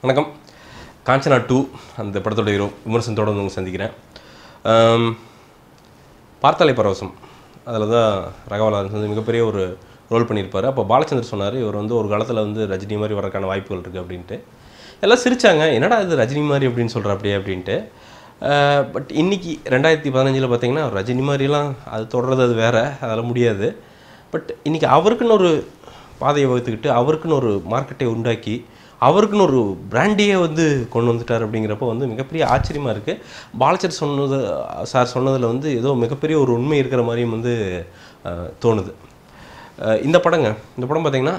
வணக்கம் காஞ்சனா டூ அந்த படத்தோட ஹீரோ விமர்சனத்தோட வந்து உங்களை சந்திக்கிறேன் ஆம், பார்த்தாலே பரவசம் அதில் தான் ரகவலாரன்ஸ் வந்து மிகப்பெரிய ஒரு ரோல் பண்ணியிருப்பார் அப்போ பாலச்சந்தர் சொன்னார் இவர் வந்து ஒரு காலத்தில் வந்து ரஜினி மாதிரி வரக்கான வாய்ப்புகள் இருக்குது அப்படின்ட்டு எல்லாம் சிரிச்சாங்க என்னடா இது ரஜினி மாதிரி அப்படின்னு சொல்கிற அப்படியே அப்படின்ட்டு பட் இன்னைக்கு ரெண்டாயிரத்தி பதினஞ்சில் பார்த்தீங்கன்னா ரஜினி மாதிரிலாம் அது தொடர்றது அது வேற அதெல்லாம் முடியாது பட் இன்னைக்கு அவருக்குன்னு ஒரு பாதையை வகுத்துக்கிட்டு அவருக்குன்னு ஒரு மார்க்கெட்டை உண்டாக்கி அவருக்குன்னு ஒரு பிராண்டியே வந்து கொண்டு வந்துட்டார் அப்படிங்கிறப்போ வந்து மிகப்பெரிய ஆச்சரியமாக இருக்குது பாலச்சர் சொன்னது சார் சொன்னதில் வந்து ஏதோ மிகப்பெரிய ஒரு உண்மை இருக்கிற மாதிரியும் வந்து அஹ், தோணுது அஹ், இந்த படங்க இந்த படம் பார்த்தீங்கன்னா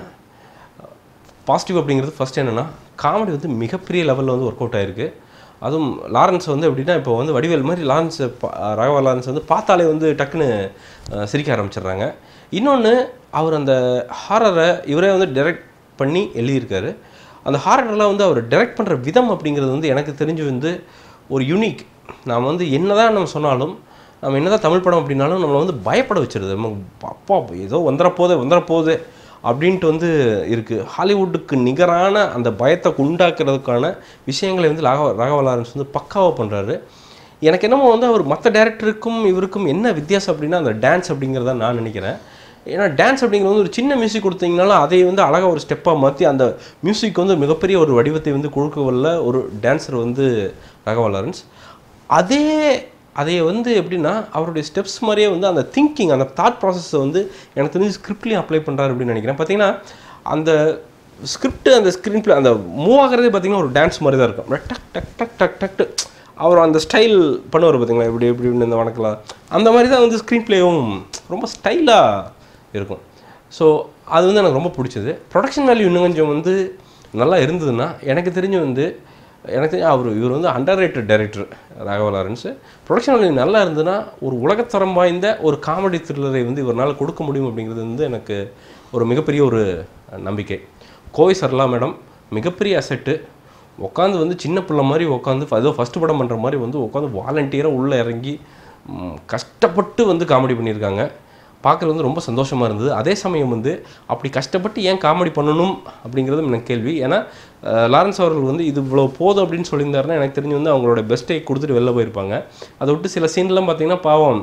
பாசிட்டிவ் அப்படிங்கிறது ஃபர்ஸ்ட் என்னென்னா காமெடி வந்து மிகப்பெரிய லெவலில் வந்து ஒர்க் அவுட் ஆயிருக்கு அதுவும் லாரன்ஸ் வந்து எப்படின்னா இப்போ வந்து வடிவேல் மாதிரி லாரன்ஸ் பா- ராகவா லாரன்ஸ் வந்து பார்த்தாலே வந்து டக்குன்னு அஹ், சிரிக்க ஆரம்பிச்சிடுறாங்க இன்னொன்று அவர் அந்த ஹாரரை இவரே வந்து டைரக்ட் பண்ணி எழுதியிருக்காரு அந்த ஹாரரெல்லாம் வந்து அவர் டைரக்ட் பண்ணுற விதம் அப்படிங்கிறது வந்து எனக்கு தெரிஞ்சு வந்து ஒரு யூனிக் நாம் வந்து என்னதான் நம்ம சொன்னாலும் நம்ம என்னதான் தமிழ் படம் அப்படின்னாலும் நம்மளை வந்து பயப்பட வச்சிருது நம்ம அப்பா ஏதோ வந்துடப்போதே வந்துடப்போகுது அப்படின்ட்டு வந்து இருக்குது ஹாலிவுட்டுக்கு நிகரான அந்த பயத்தை உண்டாக்குறதுக்கான விஷயங்களை வந்து ராகவ ராகவ லாரன்ஸ் வந்து பக்காவாக பண்ணுறாரு எனக்கு என்னமோ வந்து அவர் மற்ற டேரக்டருக்கும் இவருக்கும் என்ன வித்தியாசம் அப்படின்னா அந்த டான்ஸ் அப்படிங்கிறத நான் நினைக்கிறேன் ஏன்னா டான்ஸ் அப்படிங்கிறது வந்து ஒரு சின்ன மியூசிக் கொடுத்தீங்கனாலும் அதை வந்து அழகாக ஒரு ஸ்டெப்பாக மாற்றி அந்த மியூசிக் வந்து மிகப்பெரிய ஒரு வடிவத்தை வந்து கொடுக்க வல்ல ஒரு டான்ஸர் வந்து ராகவ லாரன்ஸ் அதே அதை வந்து எப்படின்னா அவருடைய ஸ்டெப்ஸ் மாதிரியே வந்து அந்த திங்கிங் அந்த தாட் ப்ராசஸை வந்து எனக்கு தெரிஞ்சு ஸ்கிரிப்ட்லேயும் அப்ளை பண்ணுறாரு அப்படின்னு நினைக்கிறேன் பார்த்தீங்கன்னா அந்த ஸ்கிரிப்ட் அந்த ஸ்க்ரீன் பிளே அந்த மூவ் ஆகிறதே பார்த்தீங்கன்னா ஒரு டான்ஸ் மாதிரி தான் இருக்கும் அப்படியே டக் டக் டக் டக் டக் டக். அவர் அந்த ஸ்டைல் பண்ணுவார் பார்த்தீங்களா இப்படி இப்படி இப்படின்னு இந்த வணக்கலாம் அந்த மாதிரி தான் வந்து ஸ்க்ரீன் பிளேவும் ரொம்ப ஸ்டைலாக இருக்கும் ஸோ அது வந்து எனக்கு ரொம்ப பிடிச்சது ப்ரொடக்ஷன் வேல்யூ இன்னும் கொஞ்சம் வந்து நல்லா இருந்ததுன்னா எனக்கு தெரிஞ்சு வந்து எனக்கு தெரிஞ்சு அவர் இவர் வந்து underrated director Raghava Lawrence production value நல்லா இருந்ததுன்னா ஒரு உலகத்தரம் வாய்ந்த ஒரு காமெடி த்ரில்லரை வந்து இவரால் கொடுக்க முடியும் அப்படிங்கிறது வந்து எனக்கு ஒரு மிகப்பெரிய ஒரு நம்பிக்கை கோவை சரளா மேடம் மிகப்பெரிய அசெட்டு உட்காந்து வந்து சின்ன பிள்ளை மாதிரி உட்காந்து ஏதோ ஃபஸ்ட்டு படம் பண்ணுற மாதிரி வந்து உட்காந்து வாலண்டியராக உள்ளே இறங்கி ம், கஷ்டப்பட்டு வந்து காமெடி பண்ணியிருக்காங்க பார்க்குறது வந்து ரொம்ப சந்தோஷமாக இருந்தது அதே சமயம் வந்து அப்படி கஷ்டப்பட்டு ஏன் காமெடி பண்ணணும் அப்படிங்கிறதும் எனக்கு கேள்வி ஏன்னா அஹ், லாரன்ஸ் அவர்கள் வந்து இது இவ்வளோ போதும் அப்படின்னு சொல்லியிருந்தாருன்னா எனக்கு தெரிஞ்சு வந்து அவங்களோட பெஸ்ட்டை கொடுத்துட்டு வெளில போயிருப்பாங்க அதை விட்டு சில சீன்லாம் பார்த்தீங்கன்னா பாவம்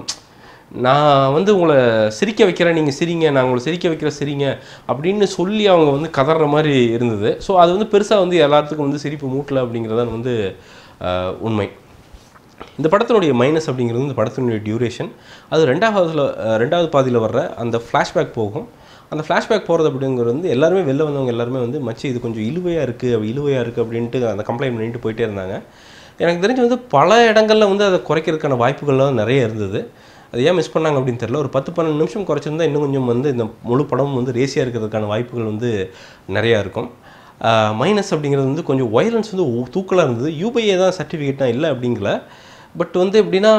நான் வந்து உங்களை சிரிக்க வைக்கிறேன் நீங்கள் சிரிங்க நான் உங்களை சிரிக்க வைக்கிற சிரிங்க அப்படின்னு சொல்லி அவங்க வந்து கதற மாதிரி இருந்தது ஸோ அது வந்து பெருசாக வந்து எல்லாத்துக்கும் வந்து சிரிப்பு மூட்டல அப்படிங்கிறதான் வந்து அஹ், உண்மை இந்த படத்தினுடைய மைனஸ் அப்படிங்கிறது இந்த படத்தினுடைய டியூரேஷன் அது ரெண்டாவதுல அஹ், ரெண்டாவது பாதியில் வர்ற அந்த ஃப்ளாஷ்பேக் போகும் அந்த ஃப்ளாஷ்பேக் போகிறது அப்படிங்கிறது வந்து எல்லாருமே வெளில வந்தவங்க எல்லாருமே வந்து மச்சி இது கொஞ்சம் இழுவையாக இருக்குது இழுவையாக இருக்குது அப்படின்ட்டு அந்த கம்ப்ளைண்ட் பண்ணிட்டு போயிட்டே இருந்தாங்க எனக்கு தெரிஞ்சு வந்து பல இடங்கள்ல வந்து அதை குறைக்கிறதுக்கான வாய்ப்புகள்லாம் நிறைய இருந்தது அது ஏன் மிஸ் பண்ணாங்க அப்படின்னு தெரியல ஒரு பத்து பன்னெண்டு நிமிஷம் குறைச்சிருந்தா இன்னும் கொஞ்சம் வந்து இந்த முழு படமும் வந்து ரேசியாக இருக்கிறதுக்கான வாய்ப்புகள் வந்து நிறையா இருக்கும் மைனஸ் அப்படிங்கிறது வந்து கொஞ்சம் வயலன்ஸ் வந்து தூக்கலாக இருந்தது யூபிஏ தான் சர்டிஃபிகேட்னா இல்லை அப்படிங்கல பட் வந்து எப்படின்னா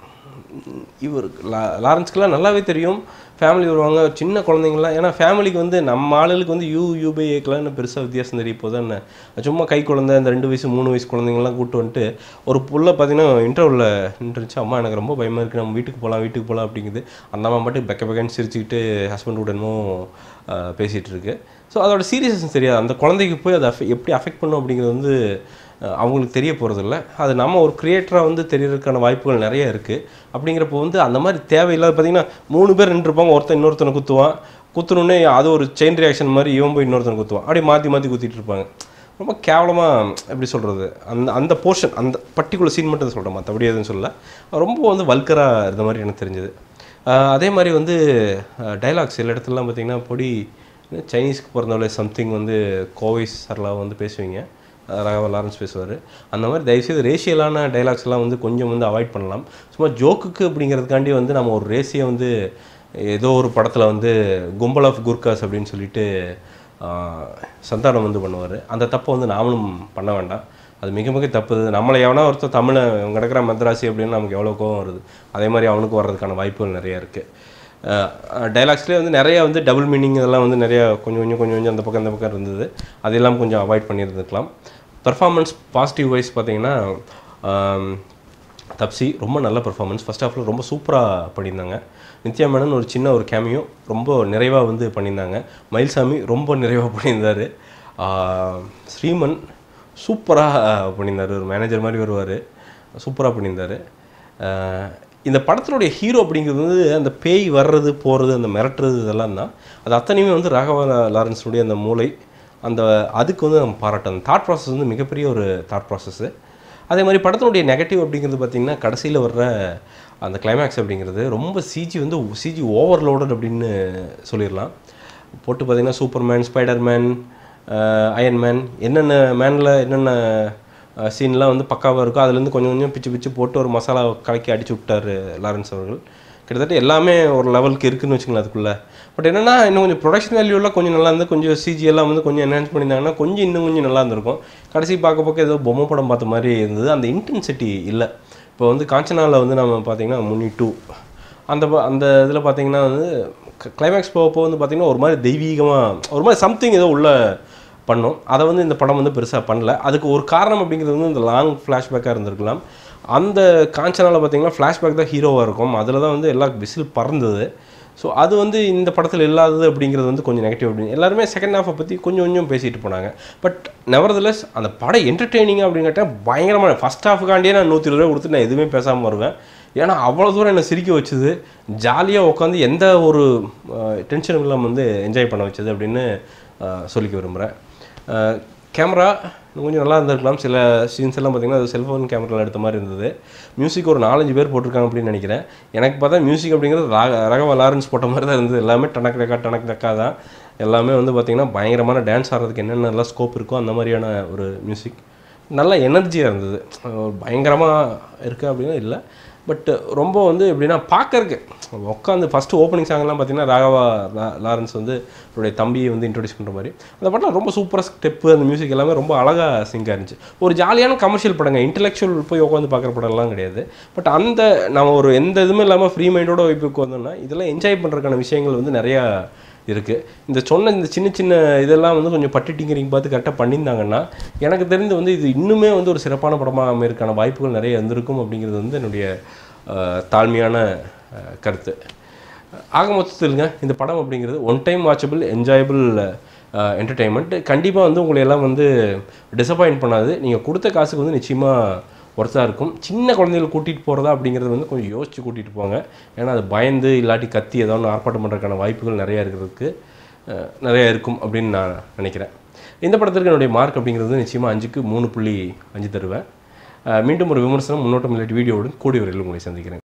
ம், இவர் லா லாரன்ஸ்க்கெலாம் நல்லாவே தெரியும் ஃபேமிலி வருவாங்க சின்ன குழந்தைங்களாம் ஏன்னா ஃபேமிலிக்கு வந்து நம்ம ஆளுகளுக்கு வந்து யூ யூபிஏக்கெலாம் என்ன பெருசாக வித்தியாசம் தெரிய போதும் என்ன சும்மா கை குழந்தை இந்த ரெண்டு வயசு மூணு வயசு குழந்தைங்கலாம் கூப்பிட்டு வந்துட்டு ஒரு புள்ள பார்த்தீங்கன்னா இன்டர்வலில் நின்றுச்சு அம்மா எனக்கு ரொம்ப பயமாக இருக்குது நம்ம வீட்டுக்கு போகலாம் வீட்டுக்கு போகலாம் அப்படிங்குது அந்த அம்மா மட்டும் பெக்க பெக்கன்னு சிரிச்சுக்கிட்டு ஹஸ்பண்ட் கூட என்னமோ ஆஹ், பேசிகிட்டு இருக்கு ஸோ அதோட சீரியஸ்னஸ் தெரியாது அந்த குழந்தைக்கு போய் அதை affect- எப்படி அஃபெக்ட் பண்ணும் அப்படிங்கிறது வந்து அஹ், அவங்களுக்கு தெரிய போகிறதில்ல அது நம்ம ஒரு கிரியேட்டராக வந்து தெரியறதுக்கான வாய்ப்புகள் நிறைய இருக்குது அப்படிங்கிறப்போ வந்து அந்த மாதிரி தேவையில்லாத பார்த்தீங்கன்னா மூணு பேர் நின்றுருப்பாங்க ஒருத்தன் இன்னொருத்தனை குத்துவான் குத்துனோடனே அது ஒரு செயின் ரியாக்ஷன் மாதிரி இவன் போய் இன்னொருத்தனை குத்துவான் அப்படியே மாற்றி மாற்றி குத்திட்டு இருப்பாங்க ரொம்ப கேவலமாக எப்படி சொல்கிறது அந்த அந்த போர்ஷன் அந்த பர்டிகுலர் சீன் மட்டும் சொல்கிறேன் மற்றபடி எதுவும் சொல்லல ரொம்ப வந்து வல்கராக இருந்த மாதிரி எனக்கு தெரிஞ்சது ஆஹ் அதே மாதிரி வந்து டைலாக்ஸ் சில இடத்துலலாம் பார்த்தீங்கன்னா பொடி சைனீஸ்க்கு பிறந்தவளே சம்திங் வந்து கோவை சரளா வந்து பேசுவீங்க அஹ் ராகவ லாரன்ஸ் பேசுவார் அந்த மாதிரி தயவுசெய்து ரேஷியலான டைலாக்ஸ் எல்லாம் வந்து கொஞ்சம் வந்து அவாய்ட் பண்ணலாம் சும்மா ஜோக்குக்கு அப்படிங்கிறதுக்காண்டி வந்து நம்ம ஒரு ரேசியை வந்து ஏதோ ஒரு படத்தில் வந்து கும்பல் ஆஃப் குர்காஸ் அப்படின்னு சொல்லிட்டு ஆஹ் சந்தானம் வந்து பண்ணுவார் அந்த தப்பை வந்து நாமளும் பண்ண வேண்டாம் அது மிக மிக தப்பு நம்மளை எவனா ஒருத்தர் தமிழை கிடக்கிற மദ്രാசி அப்படின்னு நமக்கு எவ்வளோ கோவம் வருது அதே மாதிரி அவனுக்கு வர்றதுக்கான வாய்ப்புகள் நிறைய இருக்குது டைலாக்ஸ்லேயே வந்து நிறைய வந்து டபுள் மீனிங் இதெல்லாம் வந்து நிறைய கொஞ்சம் கொஞ்சம் கொஞ்சம் கொஞ்சம் அந்த பக்கம் இந்த பக்கம் இருந்தது அதெல்லாம் கொஞ்சம் அவாய்ட் பண்ணியிருந்துக்கலாம் பெர்ஃபார்மன்ஸ் பாசிட்டிவ் வைஸ் பார்த்தீங்கன்னா ஆம், தப்சி ரொம்ப நல்ல பெர்ஃபார்மன்ஸ் ஃபர்ஸ்ட் ஹாஃபில் ரொம்ப சூப்பராக பண்ணியிருந்தாங்க நித்யா மேனன் ஒரு சின்ன ஒரு கேமியோ ரொம்ப நிறைவாக வந்து பண்ணியிருந்தாங்க மயில்சாமி ரொம்ப நிறைவாக பண்ணியிருந்தார் ஸ்ரீமன் சூப்பராக பண்ணியிருந்தார் ஒரு மேனேஜர் மாதிரி வருவார் சூப்பராக பண்ணியிருந்தார் அஹ் இந்த படத்தினுடைய ஹீரோ அப்படிங்கிறது வந்து அந்த பேய் வர்றது போகிறது அந்த மிரட்டுறது இதெல்லாம் தான் அது அத்தனையுமே வந்து ராகவா லாரன்ஸுடைய அந்த மூளை அந்த அதுக்கு வந்து நம்ம பாராட்டணும் அந்த தாட் ப்ராசஸ் வந்து மிகப்பெரிய ஒரு தாட் ப்ராசஸ்ஸு அதே மாதிரி படத்தினுடைய நெகட்டிவ் அப்படிங்கிறது பார்த்திங்கன்னா கடைசியில் வர்ற அந்த கிளைமேக்ஸ் அப்படிங்கிறது ரொம்ப சிஜி வந்து சிஜி ஓவர்லோடட் அப்படின்னு சொல்லிடலாம் போட்டு பார்த்தீங்கன்னா சூப்பர்மேன் ஸ்பைடர்மேன் அயன்மேன் என்னென்ன மேனில் என்னென்ன சீன்லாம் வந்து பக்காவாக இருக்கோ அதுலேருந்து கொஞ்சம் கொஞ்சம் பிச்சு பிச்சு போட்டு ஒரு மசாலா கலக்கி அடிச்சு விட்டார் லாரன்ஸ் அவர்கள் கிட்டத்தட்ட எல்லாமே ஒரு லெவலுக்கு இருக்குன்னு வச்சுங்களேன் அதுக்குள்ளே பட் என்னென்னா இன்னும் கொஞ்சம் ப்ரொடக்ஷன் வேல்யூலாம் கொஞ்சம் நல்லா இருந்து கொஞ்சம் சிஜி எல்லாம் வந்து கொஞ்சம் என்ஹான்ஸ் பண்ணியிருந்தாங்கன்னா கொஞ்சம் இன்னும் கொஞ்சம் நல்லா இருந்திருக்கும் கடைசி பார்க்க பார்க்க ஏதோ பொம்மை படம் பார்த்த மாதிரி இருந்தது அந்த இன்டென்சிட்டி இல்லை இப்போ வந்து காஞ்சனாவில் வந்து நம்ம பார்த்தீங்கன்னா முனி டூ அந்த ப- அந்த இதில் பார்த்தீங்கன்னா வந்து கிளைமேக்ஸ் போக போக வந்து பார்த்தீங்கன்னா ஒரு மாதிரி தெய்வீகமாக ஒரு மாதிரி சம்திங் ஏதோ உள்ள பண்ணோம் அதை வந்து இந்த படம் வந்து பெருசாக பண்ணல அதுக்கு ஒரு காரணம் அப்படிங்கிறது வந்து இந்த லாங் ஃப்ளாஷ்பேக்காக இருந்திருக்கலாம் அந்த காஞ்சனாவில் பார்த்தீங்கன்னா ஃப்ளாஷ்பேக் தான் ஹீரோவாக இருக்கும் அதில் தான் வந்து எல்லா விசில் பறந்தது ஸோ அது வந்து இந்த படத்தில் இல்லாதது அப்படிங்கிறது வந்து கொஞ்சம் நெகட்டிவ் அப்படின்னு எல்லாருமே செகண்ட் ஹாஃபை பற்றி கொஞ்சம் கொஞ்சம் பேசிட்டு போனாங்க பட் நெவர்தலெஸ் அந்த படம் என்டர்டெய்னிங் அப்படின்னு கேட்டால் பயங்கரமான ஃபஸ்ட் ஹாஃபுக்காண்டியே நான் நூற்றி இருபது ரூபா கொடுத்து நான் எதுவுமே பேசாமல் வருவேன் ஏன்னா அவ்வளோ தூரம் என்னை சிரிக்க வச்சுது ஜாலியாக உட்காந்து எந்த ஒரு டென்ஷனும் இல்லாமல் வந்து என்ஜாய் பண்ண வச்சது அப்படின்னு அஹ், சொல்லிக்க விரும்புகிறேன் கேமரா இன்னும் கொஞ்சம் நல்லா இருந்திருக்கலாம் சில சீன்ஸ் எல்லாம் பார்த்தீங்கன்னா அது செல்ஃபோன் கேமராவில் எடுத்த மாதிரி இருந்தது மியூசிக் ஒரு நாலஞ்சு பேர் போட்டிருக்காங்க அப்படின்னு நினைக்கிறேன் எனக்கு பார்த்தா மியூசிக் அப்படிங்கிறது ராக ரகவ லாரன்ஸ் போட்ட மாதிரி தான் இருந்தது எல்லாமே டனக் டக்கா டனக் டக்கா தான் எல்லாமே வந்து பார்த்திங்கன்னா பயங்கரமான டான்ஸ் ஆடுறதுக்கு என்னென்னலாம் ஸ்கோப் இருக்கோ அந்த மாதிரியான ஒரு மியூசிக் நல்ல எனர்ஜியாக இருந்தது பயங்கரமாக இருக்குது அப்படின்னா இல்லை பட் ரொம்ப வந்து எப்படின்னா பார்க்கறக்கு உட்காந்து ஃபஸ்ட்டு ஓப்பனிங் சாங்லாம் பார்த்தீங்கன்னா ராகவா லா- லாரன்ஸ் வந்து அவருடைய தம்பியை வந்து இன்ட்ரடியூஸ் பண்ணுற மாதிரி அந்த படம் ரொம்ப சூப்பராக ஸ்டெப்பு அந்த மியூசிக் எல்லாமே ரொம்ப அழகாக சிங்காக இருந்துச்சு ஒரு ஜாலியான கமர்ஷியல் படங்க இன்டெலெக்சுவல் போய் உட்காந்து பார்க்குற படம்லாம் கிடையாது பட் அந்த நம்ம ஒரு எந்த இதுவுமே இல்லாமல் ஃப்ரீ மைண்டோட வைப்புக்கு வந்தோம்னா இதெல்லாம் என்ஜாய் பண்ணுறதுக்கான விஷயங்கள் வந்து நிறையா இருக்குது இந்த சொன்ன இந்த சின்ன சின்ன இதெல்லாம் வந்து கொஞ்சம் பட்டு டிங்கரிங் பார்த்து கரெக்டாக பண்ணியிருந்தாங்கன்னா எனக்கு தெரிந்து வந்து இது இன்னுமே வந்து ஒரு சிறப்பான படமாக அமையறதுக்கான வாய்ப்புகள் நிறைய இருந்திருக்கும் அப்படிங்கிறது வந்து என்னுடைய அஹ், தாழ்மையான அஹ், கருத்து ஆக மொத்தத்தில்ங்க இந்த படம் அப்படிங்கிறது one time watchable enjoyable entertainment கண்டிப்பாக வந்து உங்களை எல்லாம் வந்து டிசப்பாயின்ட் பண்ணாது நீங்கள் கொடுத்த காசுக்கு வந்து நிச்சயமாக ஒர்த்தாக இருக்கும் சின்ன குழந்தைகள் கூட்டிகிட்டு போகிறதா அப்படிங்கிறது வந்து கொஞ்சம் யோசித்து கூட்டிகிட்டு போங்க ஏன்னா அது பயந்து இல்லாட்டி கத்தி ஏதாவது ஒன்று ஆர்ப்பாட்டம் பண்ணுறதுக்கான வாய்ப்புகள் நிறையா இருக்கிறதுக்கு அஹ், நிறையா இருக்கும் அப்படின்னு நான் நினைக்கிறேன் இந்த படத்திற்கு என்னுடைய மார்க் அப்படிங்கிறது நிச்சயமாக அஞ்சுக்கு மூணு புள்ளி அஞ்சு தருவேன் அஹ், மீண்டும் ஒரு விமர்சனம் முன்னோட்டம் இல்லாட்டி வீடியோவுடன் கூடிய வரையில் உங்களை சந்திக்கிறேன்